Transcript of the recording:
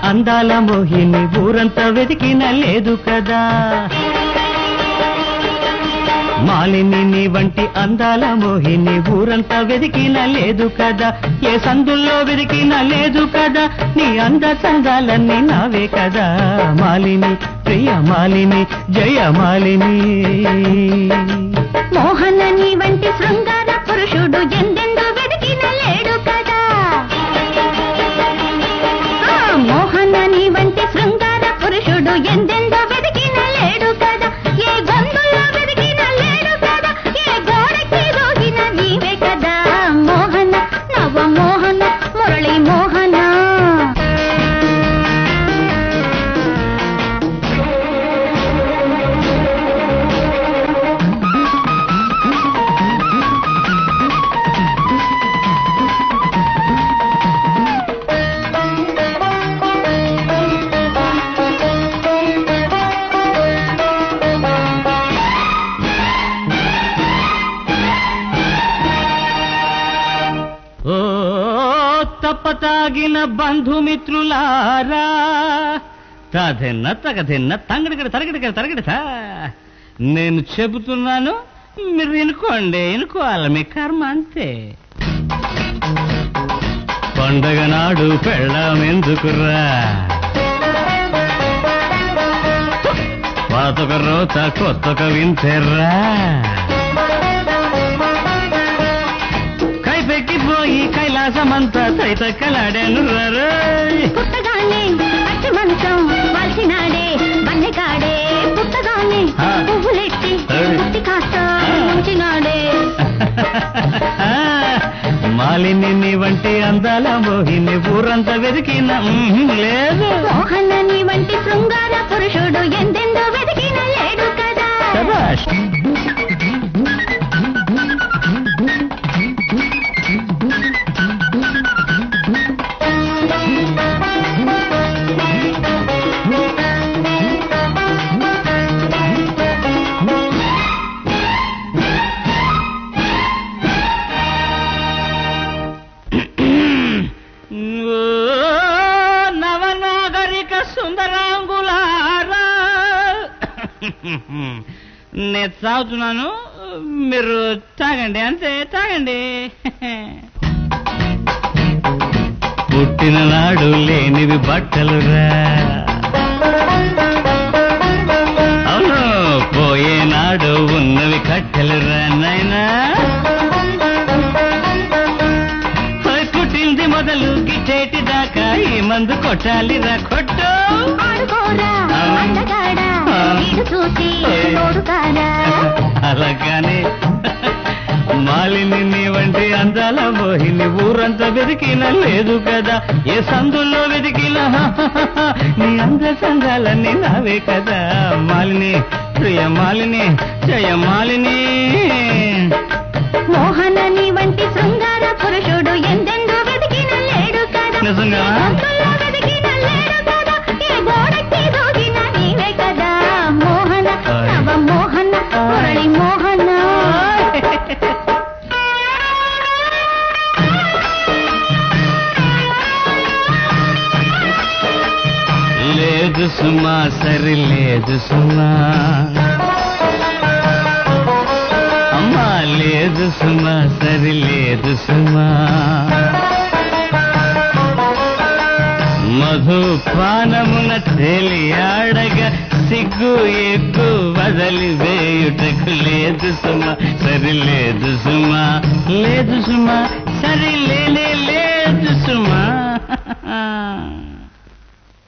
అందాల మోహిని ఊరంతా వెతికిన లేదు కదా మాలిని నీ వంటి అందాల మోహిని ఊరంతా వెతికిన లేదు కదా ఏ సందుల్లో వెతికిన లేదు కదా నీ అంద సందాలన్నీ నావే కదా మాలిని ప్రియ మాలిని జయ మాలిని మోహన నీ వంటి శృంగార పురుషుడు ఎందెందు వెతికిన లేడు కదా ఆ, మోహన నీ వంటి శృంగార పురుషుడు ఎందెందో వెతికిన లేడు కదా ఏ గొంతుల్లో వెతికిన లేడు కదా ఏ గోడకి రోగిన నీవే కదా మోహన నవ మోహన మురళి మోహన ఓ తప్పతాగిన బంధుమిత్రులారా తాదెన్న తగదెన్న తంగడిగడ తరగడిగడ తరగడత నేను చెబుతున్నాను మీరు వినుకోండి వినుకోవాలి మీ కర్మ అంతే పండగ నాడు పెళ్ళం ఎందుకురా పాతొక రోత కొత్తొక వింతెర్రా కైపెక్కిపోయి కైలాసమంతా తైతక్కలాడాను రరోయ్. పుట్టగానే పచ్చి మంచం వాల్చినాడే బన్నెకాడే పుట్టగానే ఆ. పువ్వులెట్టి ఏయ్. పుట్టి కాస్త ఆ. ఉంచినాడే మాలిని నీ వంటి అందాల మోహిని ఊరంతా వెతికిన మ్మ్, లేదు మోహన నీ వంటి శృంగార పురుషుడు ఎందెందో వెతికిన లేడు కదా శభాష్. ఓ నవనాగరిక సుందరాంగులారా నేను తాగుతున్నాను మీరు తాగండి అంతే తాగండి పుట్టిన నాడు లేనివి బట్టలురా అవును పోయే నాడు ఉన్నవి కట్టెలురా నాయనా ఓయ్ పుట్టింది మొదలు గిట్టేటి దాకా ఈ మందు కొట్టాలిరా కొట్టు ఆడుకోరా ఆ. అందగాడా ఆ. వీడు చూసి ఏయ్. నోడు కాడా అలాగానే మాలిని నీ వంటి అందాల మోహిని ఊరంతా వెతికిన లేదు కదా ఏ సందుల్లో వెతికిన నీ అంద సందాలన్నీ నావే కదా మాలిని ప్రియ మాలిని జయ మాలిని మోహన నీ వంటి శృంగార పురుషుడు ఎందెందో వెతికిన లేడు కదా నిజంగా? ఏ గొంతుల్లో వెతికిన లేడు కదా ఏ గోడకి దూకిన నీవే కదా మోహన ఆయ్. నవ మోహన మురళి మోహన లేదు సుమా సరి లేదు సుమా అమ్మా లేదు సుమా సరి లేదు సుమా మధుపానమున తేలియాడగా సిగ్గు ఎక్కు వదలి వేయుటకు లేదు సుమా సరి లేదు సుమా లేదు సుమా సరి లేనే లేదు సుమా